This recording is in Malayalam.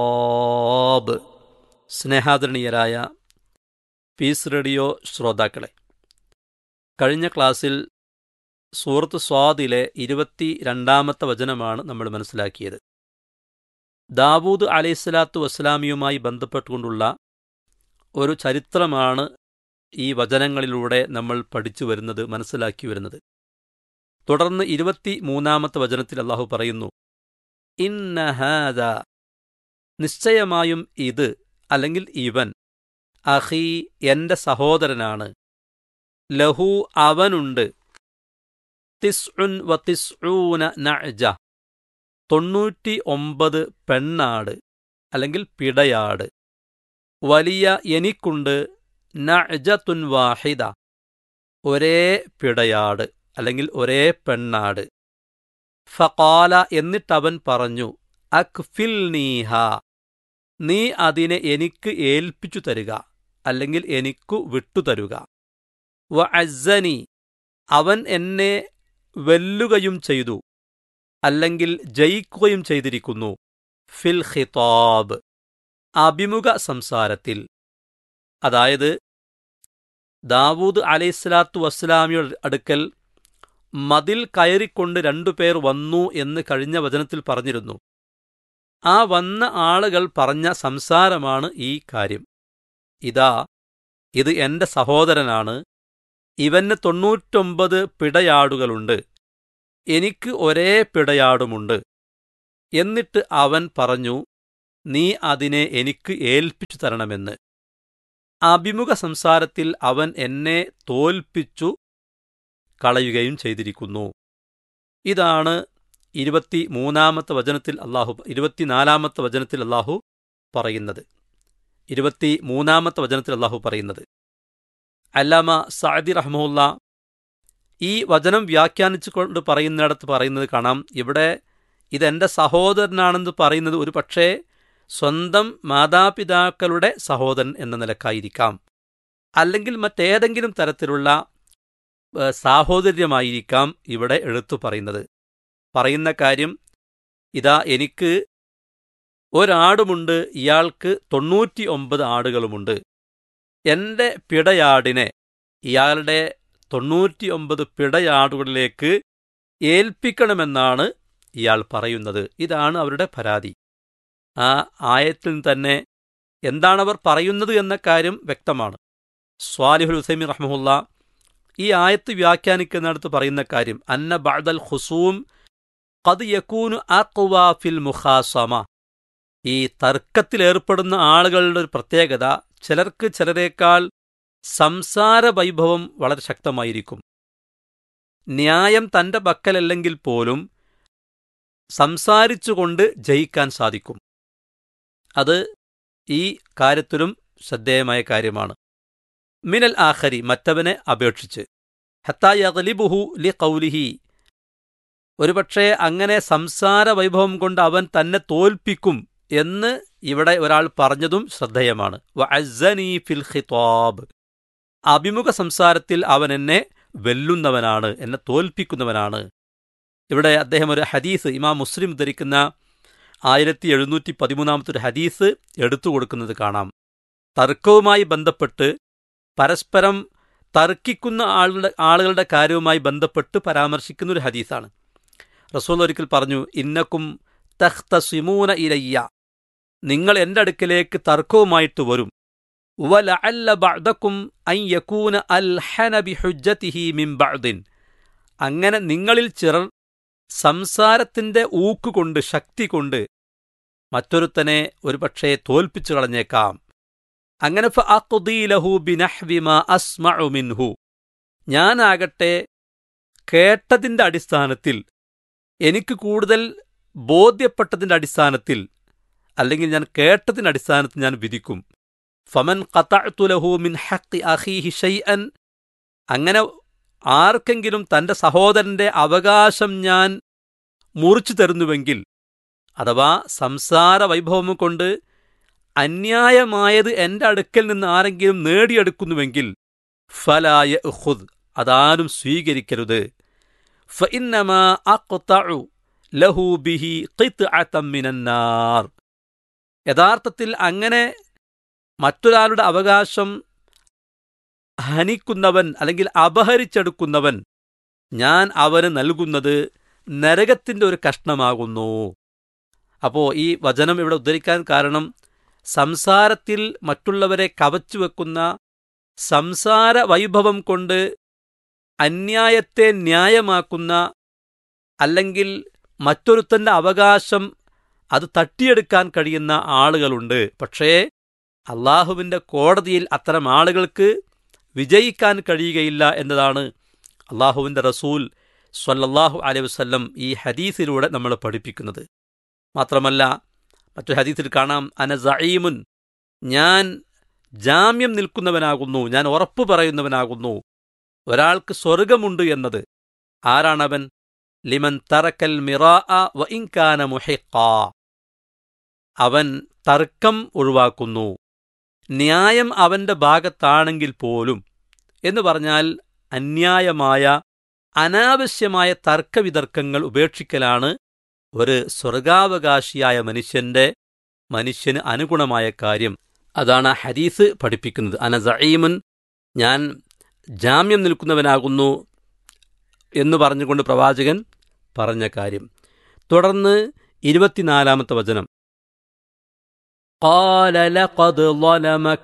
ഖിതാബ് സ്നേഹാദരണീയരായ പീസ് റേഡിയോ ശ്രോതാക്കളെ കഴിഞ്ഞ ക്ലാസ്സിൽ സൂറത്ത് സ്വാദിലെ ഇരുപത്തി രണ്ടാമത്തെ വചനമാണ് നമ്മൾ മനസ്സിലാക്കിയത് ദാവൂദ് അലൈഹിസ്സലാത്തു വസ്സലാമിയുമായി ബന്ധപ്പെട്ടുകൊണ്ടുള്ള ഒരു ചരിത്രമാണ് ഈ വചനങ്ങളിലൂടെ നമ്മൾ പഠിച്ചു വരുന്നത് മനസ്സിലാക്കി വരുന്നത് തുടർന്ന് ഇരുപത്തി മൂന്നാമത്തെ വചനത്തിൽ അള്ളാഹു പറയുന്നു ഇന്നഹാദ നിശ്ചയമായും ഇത് അല്ലെങ്കിൽ ഇവൻ അഹി എന്റെ സഹോദരനാണ് ലഹു അവനുണ്ട് തിസ്ഉൻ വ തിസ്ഊന നഅജ തൊണ്ണൂറ്റി ഒമ്പത് പെണ്ണാട് അല്ലെങ്കിൽ പിടയാട് വലിയ എനിക്കുണ്ട് നഅജത്തുൻ വാഹിദ ഒരേ പിടയാട് അല്ലെങ്കിൽ ഒരേ പെണ്ണാട് ഫഖാല എന്നിട്ടവൻ പറഞ്ഞു അക്ഫിൽ നീഹ നീ അതിനെ എനിക്ക് ഏൽപ്പിച്ചു തരുക അല്ലെങ്കിൽ എനിക്കു വിട്ടുതരുക വ അസ്സനി അവൻ എന്നെ വെല്ലുകയും ചെയ്തു അല്ലെങ്കിൽ ജയിക്കുകയും ചെയ്തിരിക്കുന്നു ഫിൽ ഖിതാബ് അഭിമുഖ സംസാരത്തിൽ അതായത് ദാവൂദ് അലൈഹിസ്ലാത്തു വസ്സലാമിയുടെ അടുക്കൽ മതിൽ കയറിക്കൊണ്ട് രണ്ടുപേർ വന്നു എന്ന് കഴിഞ്ഞ വചനത്തിൽ പറഞ്ഞിരുന്നു ആ വന്ന ആളുകൾ പറഞ്ഞ സംസാരമാണ് ഈ കാര്യം ഇതാ ഇത് എന്റെ സഹോദരനാണ് ഇവന് തൊണ്ണൂറ്റൊമ്പത് പിടയാടുകളുണ്ട് എനിക്ക് ഒരേ പിടയാടുമുണ്ട് എന്നിട്ട് അവൻ പറഞ്ഞു നീ അതിനെ എനിക്ക് ഏൽപ്പിച്ചു തരണമെന്ന് അഭിമുഖ സംസാരത്തിൽ അവൻ എന്നെ തോൽപ്പിച്ചു കളയുകയും ചെയ്തിരിക്കുന്നു ഇതാണ് ഇരുപത്തി മൂന്നാമത്തെ വചനത്തിൽ അള്ളാഹു ഇരുപത്തിനാലാമത്തെ വചനത്തിൽ അള്ളാഹു പറയുന്നത് ഇരുപത്തി മൂന്നാമത്തെ വചനത്തിൽ അള്ളാഹു പറയുന്നത് അല്ലാമ സാദി റഹ്മുല്ല ഈ വചനം വ്യാഖ്യാനിച്ചുകൊണ്ട് പറയുന്നിടത്ത് പറയുന്നത് കാണാം ഇവിടെ ഇതെന്റെ സഹോദരനാണെന്ന് പറയുന്നത് ഒരു പക്ഷേ സ്വന്തം മാതാപിതാക്കളുടെ സഹോദരൻ എന്ന നിലക്കായിരിക്കാം അല്ലെങ്കിൽ മറ്റേതെങ്കിലും തരത്തിലുള്ള സാഹോദര്യമായിരിക്കാം ഇവിടെ എടുത്തു പറയുന്നത് പറയുന്ന കാര്യം ഇതാ എനിക്ക് ഒരാടുമുണ്ട് ഇയാൾക്ക് തൊണ്ണൂറ്റി ഒമ്പത് ആടുകളുമുണ്ട് എന്റെ പിടയാടിനെ ഇയാളുടെ തൊണ്ണൂറ്റി ഒമ്പത് പിടയാടുകളിലേക്ക് ഏൽപ്പിക്കണമെന്നാണ് ഇയാൾ പറയുന്നത് ഇതാണ് അവരുടെ പരാതി ആ ആയത്തിൽ തന്നെ എന്താണവർ പറയുന്നത് എന്ന കാര്യം വ്യക്തമാണ് സ്വാലിഹുൽ ഹുസൈമി റഹ്മുല്ല ഈ ആയത്ത് വ്യാഖ്യാനിക്കുന്നിടത്ത് പറയുന്ന കാര്യം അന്ന ബഅദൽ ഹുസൂം കത് യക്കൂനു അഖ്വാ ഫിൽ മുഖാസമ ഈ തർക്കത്തിലേർപ്പെടുന്ന ആളുകളുടെ ഒരു പ്രത്യേകത ചിലർക്ക് ചിലരേക്കാൾ സംസാര വൈഭവം വളരെ ശക്തമായിരിക്കും ന്യായം തന്റെ പക്കലല്ലെങ്കിൽ പോലും സംസാരിച്ചുകൊണ്ട് ജയിക്കാൻ സാധിക്കും അത് ഈ കാര്യത്തിലും ശ്രദ്ധേയമായ കാര്യമാണ് മിനൽ ആഖരി മറ്റവനെ അപേക്ഷിച്ച് ഹത്തായലിബുഹു ലി കൗലിഹി ഒരുപക്ഷെ അങ്ങനെ സംസാര വൈഭവം കൊണ്ട് അവൻ തന്നെ തോൽപ്പിക്കും എന്ന് ഇവിടെ ഒരാൾ പറഞ്ഞതും ശ്രദ്ധേയമാണ് വഅസ്സനി ഫിൽ ഖിതാബ് അഭിമുഖ സംസാരത്തിൽ അവൻ എന്നെ വെല്ലുന്നവനാണ് എന്നെ തോൽപ്പിക്കുന്നവനാണ് ഇവിടെ അദ്ദേഹം ഒരു ഹദീസ് ഇമാം മുസ്ലിം ധരിക്കുന്ന ആയിരത്തി എഴുന്നൂറ്റി പതിമൂന്നാമത്തെ ഒരു ഹദീസ് എടുത്തു കൊടുക്കുന്നത് കാണാം തർക്കവുമായി ബന്ധപ്പെട്ട് പരസ്പരം തർക്കിക്കുന്ന ആളുടെ ആളുകളുടെ കാര്യവുമായി ബന്ധപ്പെട്ട് പരാമർശിക്കുന്ന ഒരു ഹദീസാണ് റസൂൽ ഒരിക്കൽ പറഞ്ഞു ഇന്നക്കും തഖ്തസിമൂന ഇലയ്യ നിങ്ങൾ എൻ്റെ അടുക്കലേക്ക് തർക്കവുമായിട്ട് വരും വലഅല്ല ബഅദക്കും അൻ യകൂന അൽഹന ബിഹുജ്ജതിഹി മിൻ ബഅദിൻ അങ്ങനെ നിങ്ങളിൽ ചിലർ സംസാരത്തിന്റെ ഊക്കുകൊണ്ട് ശക്തി കൊണ്ട് മറ്റൊരുത്തനെ ഒരുപക്ഷെ തോൽപ്പിച്ചു കളഞ്ഞേക്കാം അങ്ങനെ ഫഅഖ്ദീലഹു ബിനഹ്വി മാ അസ്മഉ മിൻഹു ഞാനാകട്ടെ കേട്ടതിന്റെ അടിസ്ഥാനത്തിൽ എനിക്ക് കൂടുതൽ ബോധ്യപ്പെട്ടതിന്റെ അടിസ്ഥാനത്തിൽ അല്ലെങ്കിൽ ഞാൻ കേട്ടതിന്റെ അടിസ്ഥാനത്തിൽ ഞാൻ വിധിക്കും ഫമൻ ഖതഅ്തുലഹു മിൻ ഹഖി അഖീഹി ഷൈഅൻ അങ്ങനെ ആർക്കെങ്കിലും തന്റെ സഹോദരന്റെ അവകാശം ഞാൻ മുറിച്ചു തരുന്നുവെങ്കിൽ അഥവാ സംസാര വൈഭവം കൊണ്ട് അന്യായമായത് എന്റെ അടുക്കൽ നിന്ന് ആരെങ്കിലും നേടിയെടുക്കുന്നുവെങ്കിൽ ഫലായ ഉഹുദ് അതാരും സ്വീകരിക്കരുത് ഫഇന്നമാ അഖ്തഉ ലഹു ബിഹി ഖിത്അതം മിനന്നാർ യഥാർത്ഥത്തിൽ അങ്ങനെ മറ്റൊരാളുടെ അവകാശം ഹനിക്കുന്നവൻ അല്ലെങ്കിൽ അപഹരിച്ചെടുക്കുന്നവൻ ഞാൻ അവന് നൽകുന്നത് നരകത്തിൻ്റെ ഒരു കഷ്ണമാകുന്നു അപ്പോൾ ഈ വചനം ഇവിടെ ഉദ്ധരിക്കാൻ കാരണം സംസാരത്തിൽ മറ്റുള്ളവരെ കവച്ചു വെക്കുന്ന സംസാര വൈഭവം കൊണ്ട് അന്യായത്തെ ന്യായമാക്കുന്ന അല്ലെങ്കിൽ മറ്റൊരുത്തൻ്റെ അവകാശം അത് തട്ടിയെടുക്കാൻ കഴിയുന്ന ആളുകളുണ്ട് പക്ഷേ അള്ളാഹുവിൻ്റെ കോടതിയിൽ അത്തരം ആളുകൾക്ക് വിജയിക്കാൻ കഴിയുകയില്ല എന്നതാണ് അള്ളാഹുവിൻ്റെ റസൂൽ സ്വല്ലല്ലാഹു അലൈഹി വസല്ലം ഈ ഹദീസിലൂടെ നമ്മൾ പഠിപ്പിക്കുന്നത് മാത്രമല്ല മറ്റൊരു ഹദീസിൽ കാണാം അന സഈമുൻ ഞാൻ ജാമ്യം നിൽക്കുന്നവനാകുന്നു ഞാൻ ഉറപ്പു പറയുന്നവനാകുന്നു ഒരാൾക്ക് സ്വർഗമുണ്ട് എന്നത് ആരാണവൻ ലിമൻ തറക്കൽ മിറാ വ ഇൻകാന മുഹിഖാ അവൻ തർക്കം ഒഴിവാക്കുന്നു ന്യായം അവന്റെ ഭാഗത്താണെങ്കിൽ പോലും എന്ന് പറഞ്ഞാൽ അന്യായമായ അനാവശ്യമായ തർക്കവിതർക്കങ്ങൾ ഉപേക്ഷിക്കലാണ് ഒരു സ്വർഗാവകാശിയായ മനുഷ്യന്റെ മനുഷ്യന് അനുഗുണമായ കാര്യം അതാണ് ആ ഹദീസ് പഠിപ്പിക്കുന്നത് അന സഈമുൻ ഞാൻ ജാമ്യം നിൽക്കുന്നവനാകുന്നു എന്ന് പറഞ്ഞുകൊണ്ട് പ്രവാചകൻ പറഞ്ഞ കാര്യം തുടർന്ന് ഇരുപത്തിനാലാമത്തെ വചനം قال لقد ظلمك